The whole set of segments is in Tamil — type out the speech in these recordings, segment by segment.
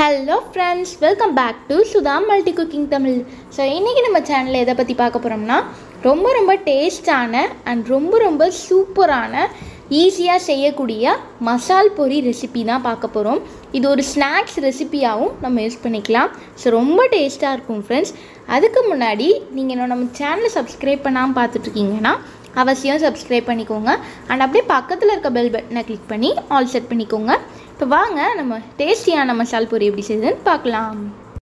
hello friends welcome back to Sudha multi cooking Tamil so இன்றைக்கி நம்ம சேனலில் எதை பற்றி பார்க்க போகிறோம்னா ரொம்ப ரொம்ப டேஸ்டான அண்ட் ரொம்ப ரொம்ப சூப்பரான ஈஸியாக செய்யக்கூடிய மசால் பொரி ரெசிபி தான் பார்க்க போகிறோம் இது ஒரு ஸ்நாக்ஸ் ரெசிபியாகவும் நம்ம யூஸ் பண்ணிக்கலாம் ஸோ ரொம்ப டேஸ்ட்டாக இருக்கும் ஃப்ரெண்ட்ஸ் அதுக்கு முன்னாடி நீங்கள் இன்னும் நம்ம சேனலை சப்ஸ்கிரைப் பண்ணாமல் பார்த்துட்ருக்கீங்கன்னா அவசியம் சப்ஸ்கிரைப் பண்ணிக்கோங்க அண்ட் அப்படியே பக்கத்தில் இருக்க பெல் பட்டனை கிளிக் பண்ணி ஆல் செட் பண்ணிக்கோங்க இப்போ வாங்க நம்ம டேஸ்டியான மசால் பொரி எப்படி செய்யுதுன்னு பார்க்கலாம்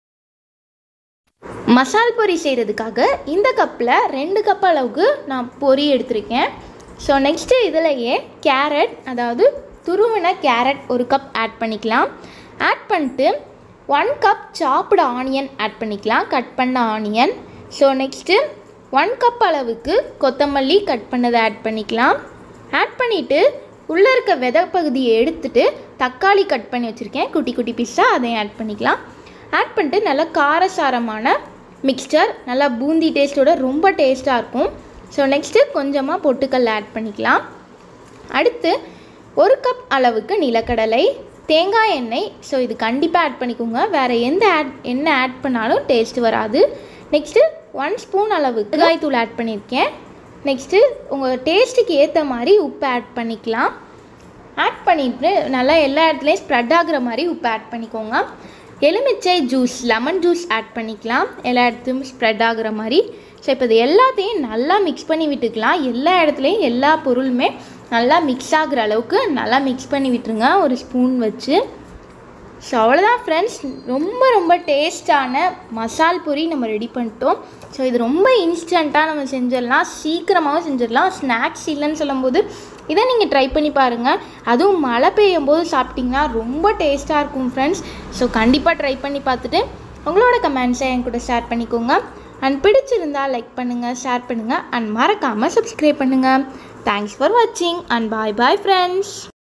மசால் பொரி செய்கிறதுக்காக இந்த கப்பில் ரெண்டு கப் அளவுக்கு நான் பொரி எடுத்திருக்கேன் ஸோ நெக்ஸ்ட்டு இதிலையே கேரட் அதாவது துருவின கேரட் ஒரு கப் ஆட் பண்ணிக்கலாம் ஆட் பண்ணிட்டு ஒன் கப் சாப்பிட ஆனியன் ஆட் பண்ணிக்கலாம் கட் பண்ண onion so next one cup அளவுக்கு கொத்தமல்லி கட் பண்ணதை ஆட் பண்ணிக்கலாம் ஆட் பண்ணிவிட்டு உள்ளே இருக்க விதை பகுதியை எடுத்துட்டு தக்காளி கட் பண்ணி வச்சுருக்கேன் குட்டி குட்டி பீஸாக அதையும் ஆட் பண்ணிக்கலாம் ஆட் பண்ணிட்டு நல்லா காரசாரமான மிக்ஸ்டர் நல்லா பூந்தி டேஸ்ட்டோட ரொம்ப டேஸ்ட்டாக இருக்கும் ஸோ நெக்ஸ்ட்டு கொஞ்சமாக பொட்டுக்கல்ல ஆட் பண்ணிக்கலாம் அடுத்து ஒரு கப் அளவுக்கு நிலக்கடலை தேங்காய் எண்ணெய் ஸோ இது கண்டிப்பாக ஆட் பண்ணிக்கோங்க வேறு எந்த ஆட் எண்ணெய் ஆட் பண்ணாலும் டேஸ்ட் வராது நெக்ஸ்ட்டு ஒன் ஸ்பூன் அளவுக்கு காய்த்தூள் ஆட் பண்ணியிருக்கேன் நெக்ஸ்ட்டு உங்கள் டேஸ்ட்டுக்கு ஏற்ற மாதிரி உப்பு ஆட் பண்ணிக்கலாம் ஆட் பண்ணிட்டு நல்லா எல்லா இடத்துலையும் ஸ்ப்ரெட் ஆகுற மாதிரி உப்பு ஆட் பண்ணிக்கோங்க எலுமிச்சை ஜூஸ் லெமன் ஜூஸ் ஆட் பண்ணிக்கலாம் எல்லா இடத்துலையும் ஸ்ப்ரெட் ஆகுற மாதிரி ஸோ இப்போ இது எல்லாத்தையும் நல்லா மிக்ஸ் பண்ணி விட்டுக்கலாம் எல்லா இடத்துலையும் எல்லா பொருளுமே நல்லா மிக்ஸ் ஆகுற அளவுக்கு நல்லா மிக்ஸ் பண்ணி விட்டுருங்க ஒரு ஸ்பூன் வச்சு ஸோ அவ்வளோதான் ஃப்ரெண்ட்ஸ் ரொம்ப ரொம்ப டேஸ்டான மசால் பொரி நம்ம ரெடி பண்ணிட்டோம் ஸோ இது ரொம்ப இன்ஸ்டண்ட்டாக நம்ம செஞ்சிடலாம் சீக்கிரமாகவும் செஞ்சிடலாம் ஸ்நாக்ஸ் இல்லைன்னு சொல்லும்போது இதை நீங்கள் ட்ரை பண்ணி பாருங்கள் அதுவும் மழை பெய்யும் போது சாப்பிட்டிங்கன்னா ரொம்ப டேஸ்ட்டாக இருக்கும் ஃப்ரெண்ட்ஸ் ஸோ கண்டிப்பாக ட்ரை பண்ணி பார்த்துட்டு உங்களோட கமெண்ட்ஸை என் கூட ஷேர் பண்ணிக்கோங்க அண்ட் பிடிச்சிருந்தா லைக் பண்ணுங்கள் ஷேர் பண்ணுங்கள் அண்ட் மறக்காமல் சப்ஸ்கிரைப் பண்ணுங்கள் தேங்க்ஸ் ஃபார் வாட்சிங் அண்ட் பாய் பாய் ஃப்ரெண்ட்ஸ்